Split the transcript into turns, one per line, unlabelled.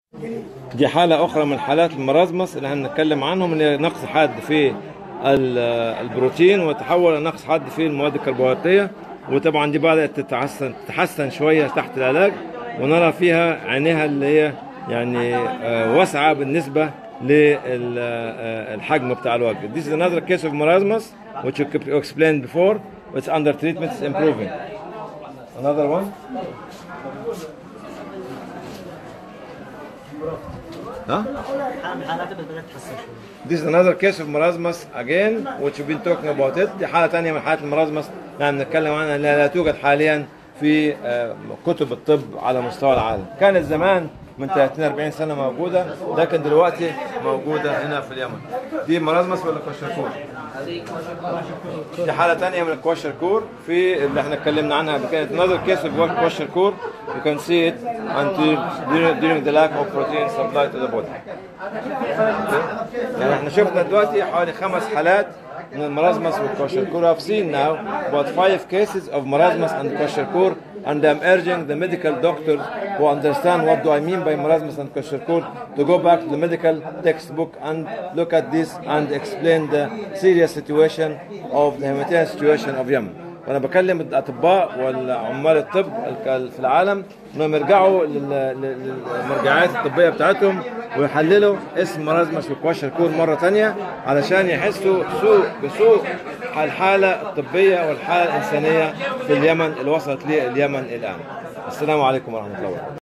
دي حالة أخرى من حالات المرازمس اللي هنتكلم عنهم اللي هي نقص حاد في ال- البروتين وتحول إلى نقص حاد في المواد الكربوهيدراتية وطبعا دي بدأت تتحسن تتحسن شوية تحت العلاج ونرى فيها عينيها اللي هي يعني آه، واسعة بالنسبة للحجم بتاع الوجه. This is another case of marasmus which you explained before. It's under treatment, it's improving. Another one. ها؟
حالات بدات تتحسن شوي
This is another case of marasmus again which we've been talking about it دي حالة تانية من حالات المرازمس نحن بنتكلم عنها اللي لا توجد حاليا في آه، كتب الطب على مستوى العالم كانت زمان من 30 40 سنة موجودة لكن دلوقتي موجودة هنا في اليمن دي مرازمس ولا كوشركور؟ دي حالة تانية من الكوشركور في اللي احنا اتكلمنا عنها قبل كده another case of كوشركور you can see it until during, during the lack of protein supply to the body يعني احنا شفنا دلوقتي حوالي خمس حالات من المرازمس والكوشركور I've seen now about five cases of marasmus and kwashiorkor and I'm urging the medical doctors who understand what do I mean by marasmus and kwashiorkor to go back to the medical textbook and look at this and explain the serious situation of the humanitarian situation of Yemen وانا بكلم الاطباء والعمال الطب الك- في العالم انهم يرجعوا لل- لل- للمرجعات الطبيه بتاعتهم ويحللوا اسم مرازمس وكواشركور مره تانية علشان يحسوا سوء بسوء الحاله الطبيه والحاله الانسانيه في اليمن اللي وصلت ليه اليمن الان. السلام عليكم ورحمه الله وبركاته.